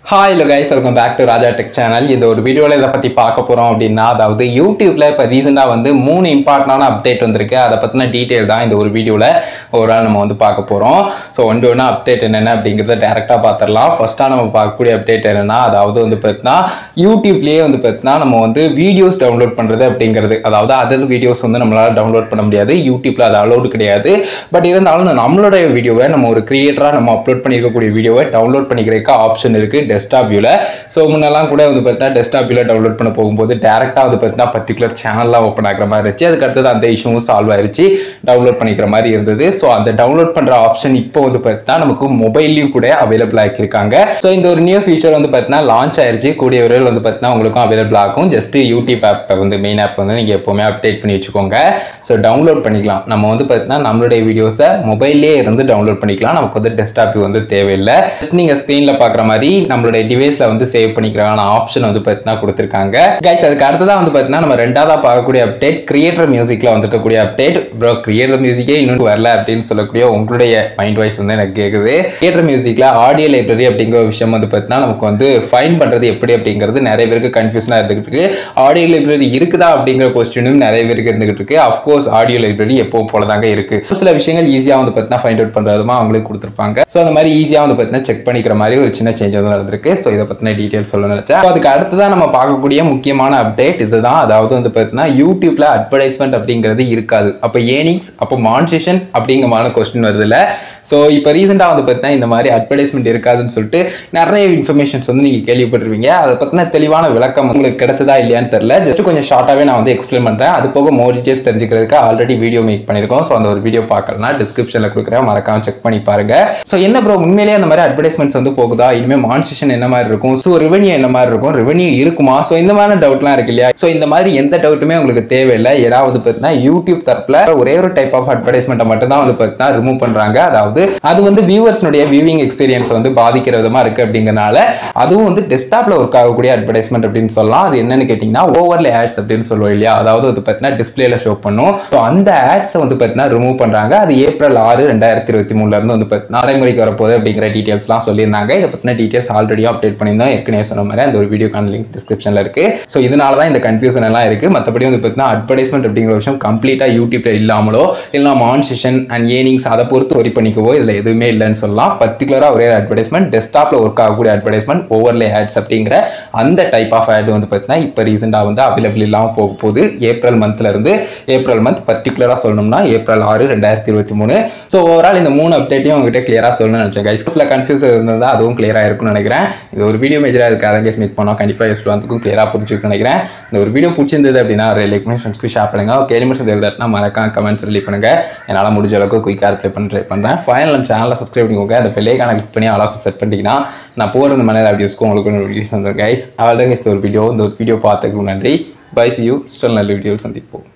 hi hello guys welcome back to Raja tech channel இந்த ஒரு வீடியோவில் இதை பற்றி பார்க்க போகிறோம் அப்படின்னா அதாவது யூடியூப்பில் இப்போ ரீசெண்டாக வந்து மூணு இம்பார்ட்டண்டான அப்டேட் வந்திருக்கு அதை பற்றின டீட்டெயில் தான் இந்த ஒரு வீடியோவில் ஒரு நாள் நம்ம வந்து பார்க்க போகிறோம் ஸோ ஒன்று ஒன்று அப்டேட் என்னென்ன அப்படிங்கிறத டேரெக்டாக பார்த்துடலாம் ஃபஸ்ட்டாக நம்ம பார்க்கக்கூடிய அப்டேட் என்னென்னா அதாவது வந்து பார்த்தீங்கன்னா யூடியூப்லேயே வந்து பார்த்தீங்கன்னா நம்ம வந்து வீடியோஸ் டவுன்லோட் பண்ணுறது அப்படிங்கிறது அதாவது அதர் வீடியோஸ் வந்து நம்மளால் டவுன்லோட் பண்ண முடியாது யூடியூப்பில் அது அலோடு கிடையாது பட் இருந்தாலும் நம்மளுடைய வீடியோவை நம்ம ஒரு கிரியேட்டராக நம்ம அப்லோட் பண்ணியிருக்கக்கூடிய வீடியோவை டவுன்லோட் பண்ணிக்கிறதுக்கு ஆப்ஷன் இருக்குது டெஸ்க்டாப் வியூவில் ஸோ முன்னெல்லாம் கூட வந்து பார்த்தீங்கன்னா டெஸ்க்டாப் வியூவில் டவுன்லோட் பண்ண போகும்போது டேரெக்டாக வந்து பார்த்தீங்கன்னா பர்டிகுலர் சேனல்லாம் ஓப்பன் ஆகிற மாதிரி இருந்துச்சு அதுக்கு அடுத்தது அந்த இஷ்யூவும் சால்வ் ஆயிருச்சு டவுன்லோட் பண்ணிக்கிற மாதிரி இருந்தது ஸோ அந்த டவுன்லோட் பண்ணுற ஆப்ஷன் இப்போ வந்து பார்த்தீங்கன்னா நமக்கு மொபைல்லையும் கூட அவைலபிள் ஆக்கியிருக்காங்க ஸோ இந்த ஒரு நியூ ஃபீச்சர் வந்து பார்த்தீங்கன்னா லான்ச் ஆயிருச்சு கூடிய விரைவில் வந்து பார்த்தீங்கன்னா உங்களுக்கும் அவைலபிள் ஆகும் ஜஸ்ட் யூடியூப் ஆப் வந்து மெயின் ஆப் வந்து நீங்கள் எப்போவுமே அப்டேட் பண்ணி வச்சுக்கோங்க ஸோ டவுன்லோட் பண்ணிக்கலாம் நம்ம வந்து பார்த்தீங்கன்னா நம்மளுடைய வீடியோஸை மொபைல்லே இருந்து டவுன்லோட் பண்ணிக்கலாம் நமக்கு வந்து டெஸ்க்டாப் வந்து தேவையில்லை ஜஸ்ட் நீங்கள் ஸ்க்ரீனில் பார்க்குற மாதிரி நம்மளுடைய டிவைஸில் வந்து சேவ் பண்ணிக்கிறதுக்கான ஆப்ஷன் வந்து பார்த்தீங்கன்னா கொடுத்துருக்காங்க கைஸ் அதுக்கு அடுத்ததாக வந்து பார்த்தீங்கன்னா நம்ம ரெண்டாவதாக பார்க்கக்கூடிய அப்டேட் கிரியேட்டர் மியூசிக்கில் வந்திருக்கக்கூடிய அப்டேட் ப்ரோ கிரியேட்டர் மியூசிக்கே இன்னும் வரல அப்படின்னு சொல்லக்கூடிய உங்களுடைய மைண்ட் வாய்ஸ் வந்து எனக்கு கேட்குது கிரியேட்டர் மியூசிக்கில் ஆடியோ லைப்ரரி அப்படிங்கிற ஒரு விஷயம் வந்து பார்த்தீங்கன்னா நமக்கு வந்து ஃபைன் பண்ணுறது எப்படி அப்படிங்கிறது நிறைய பேருக்கு கன்ஃபியூஷனாக இருந்துகிட்டு இருக்கு ஆடியோ லைப்ரரி இருக்குதா அப்படிங்கிற கொஸ்டினும் நிறைய பேருக்கு இருந்துகிட்டு இருக்கு அஃப்கோர்ஸ் ஆடியோ லைப்ரரி எப்பவும் போல தாங்க இருக்கு ஒரு சில விஷயங்கள் ஈஸியாக வந்து பார்த்தீங்கன்னா ஃபைண்ட் அவுட் பண்ணுறதுமா அவங்களுக்கு கொடுத்துருப்பாங்க ஸோ அந்த மாதிரி ஈஸியாக வந்து பார்த்தீங்கன்னா செக் பண்ணிக்கிற மாதிரி ஒரு சின்ன சேஞ்ச் வந்து நடந்திருக்கு ஸோ இதை பற்றின டீட்டெயில்ஸ் சொல்ல நினைச்சேன் So, அதுக்கு அடுத்ததான் நம்ம பார்க்கக்கூடிய முக்கியமான அப்டேட் இதுதான் அதாவது வந்து பார்த்தீங்கன்னா யூடியூப்ல அட்வர்டைஸ்மெண்ட் அப்படிங்கிறது இருக்காது அப்போ ஏர்னிங்ஸ் அப்போ மான்சேஷன் அப்படிங்கிற மாதிரி கொஸ்டின் வருது இல்லை ஸோ இப்போ ரீசெண்டாக வந்து பார்த்தீங்கன்னா இந்த மாதிரி அட்வர்டைஸ்மெண்ட் இருக்காதுன்னு சொல்லிட்டு நிறைய இன்ஃபர்மேஷன்ஸ் வந்து நீங்கள் கேள்விப்பட்டிருப்பீங்க அதை பற்றின தெளிவான விளக்கம் உங்களுக்கு கிடைச்சதா இல்லையான்னு தெரியல ஜஸ்ட் கொஞ்சம் ஷார்ட்டாகவே நான் வந்து எக்ஸ்பிளைன் பண்ணுறேன் அது போக மோர் டீட்டெயில்ஸ் தெரிஞ்சுக்கிறதுக்கு ஆல்ரெடி வீடியோ மேக் பண்ணியிருக்கோம் ஸோ அந்த ஒரு வீடியோ பார்க்கலனா டிஸ்கிரிப்ஷனில் கொடுக்குறேன் மறக்காம செக் பண்ணி பாருங்க ஸோ என்ன ப்ரோ உண்மையிலேயே அந்த மாதிரி அட்வர்டைஸ்மெண்ட்ஸ் வந்து போகுதா இனிமேல் மான்சேஷன் என்ன மாதிரி இருக்கும் ஸோ ரெவன்யூ என்ன மாதிரி இருக்கும் ரெவன்யூ இருக்குமா ஸோ இந்த மாதிரி டவுட்லாம் இருக்கு இல்லையா ஸோ இந்த மாதிரி எந்த டவுட்டுமே உங்களுக்கு தேவையில்லை ஏன்னா வந்து பார்த்தீங்கன்னா யூடியூப் தரப்புல ஒரே ஒரு டைப் ஆஃப் அட்வர்டைஸ்மெண்ட்டை மட்டும் தான் வந்து பார்த்தீங்கன்னா ரிமூவ் பண்ணுறாங்க அதாவது அது வந்து வியூவர்ஸ்னுடைய வியூவிங் எக்ஸ்பீரியன்ஸ் வந்து பாதிக்கிற விதமா இருக்கு அப்படிங்கறனால அதுவும் வந்து டெஸ்க்டாப்ல ஒர்க் ஆகக்கூடிய அட்வர்டைஸ்மெண்ட் அப்படின்னு சொல்லலாம் அது என்னன்னு கேட்டிங்கன்னா ஓவர்லே ஆட்ஸ் அப்படின்னு சொல்லுவோம் இல்லையா அதாவது வந்து பார்த்தீங்கன்னா டிஸ்பிளேல ஷோ பண்ணும் ஸோ அந்த ஆட்ஸை வந்து பார்த்தீங்கன்னா ரிமூவ் பண்றாங்க அது ஏப்ரல் ஆறு ரெண்டாயிரத்தி இருபத்தி மூணுல இருந்து வந்து பார்த்தீங்கன்னா நடைமுறைக்கு வரப்போகுது அப்படிங்கிற டீட்டெயில்ஸ்லாம் சொல்லியிருந்தாங்க இதை பற்றின டீட்டெயில்ஸ் ஆல்ரெடியும் அப்டேட் பண்ணியிருந்தோம் ஏற்கனவே சொன்ன மாதிரி அந்த ஒரு வீடியோக்கான லிங்க் டிஸ்கிரிப்ஷனில் இருக்கு ஸோ இதனால தான் இந்த கன்ஃபியூஷன் எல்லாம் இருக்கு மற்றபடி வந்து பார்த்தீங்கன்னா அட்வர்டைஸ்மெண்ட் அப்படிங்கிற விஷயம் கம்ப்ளீட்டாக யூடியூப்ல இல்லாமலோ இல்லை மான்சேஷன் அண்ட் ஏர்னிங்ஸ் அதை பொறுத்து ஒரி பண்ணிக்கவோ இதில் எதுவுமே இல்லைன்னு சொல்லலாம் பர்டிகுலராக ஒரே அட்வர்டைஸ்மெண்ட் டெஸ்க்டாப்ல ஒர்க் ஆகக்கூடிய அட்வர்டைஸ்மெண்ட் ஓவர்லே ஆட்ஸ் அப்படிங்கிற அந்த டைப் ஆஃப் ஆட் வந்து பார்த்தீங்கன்னா இப்போ ரீசெண்டாக வந்து அவைலபிள் இல்லாமல் போக போகுது ஏப்ரல் மந்த்ல இருந்து ஏப்ரல் மந்த் பர்டிகுலராக சொல்லணும்னா ஏப்ரல் ஆறு ரெண்டாயிரத்தி இருபத்தி மூணு ஸோ ஓவரால் இந்த மூணு அப்டேட்டையும் உங்ககிட்ட கிளியராக சொல்லணும்னு நினச்சேன் கைஸ் சில கன்ஃபியூஸ் இருந்ததா அதுவும் கிளியராக இருக்கும்னு நினைக்கிறேன் இது ஒரு வீடியோ மேஜராக இருக்குது அதை கேஸ் மீட் பண்ணோம் கண்டிப்பாக யூஸ்ஃபுல்லாக இருக்கும் கிளியராக புரிஞ்சுக்கணும்னு நினைக்கிறேன் இந்த ஒரு வீடியோ பிடிச்சிருந்தது அப்படின்னா ஒரு லைக் பண்ணி ஃப்ரெண்ட்ஸ்க்கு ஷேர் பண்ணுங்க கேள்வி முடிச்சது எழுதாட்டினா மறக்காம கமெண்ட்ஸ் ரிலீவ் பண்ணுங்க என்னால் முடிஞ்ச அளவுக்கு குயிக்காக ரிப்ளை பண்ண ட்ரை பண்ணுறேன் ஃபைனல் நம்ம சேனலை சப்ஸ்கிரைப் பண்ணிக்கோங்க அந்த பெல்லைக்கான கிளிக் பண்ணி அலாஃப் செட் பண்ணிட்டீங்கன்னா நான் போகிற இந்த மணி வீடியோஸ்க்கும் உங்களுக்கு நோட்டிஃபிகேஷன் வந்துடும் கைஸ் அவள் தான் இந்த ஒரு வீடியோ இந்த ஒரு வீடியோ பார்த்ததுக்கு நன்றி பை சி யூ ஸ்டில் நல்ல வீடியோ சந்திப்போம்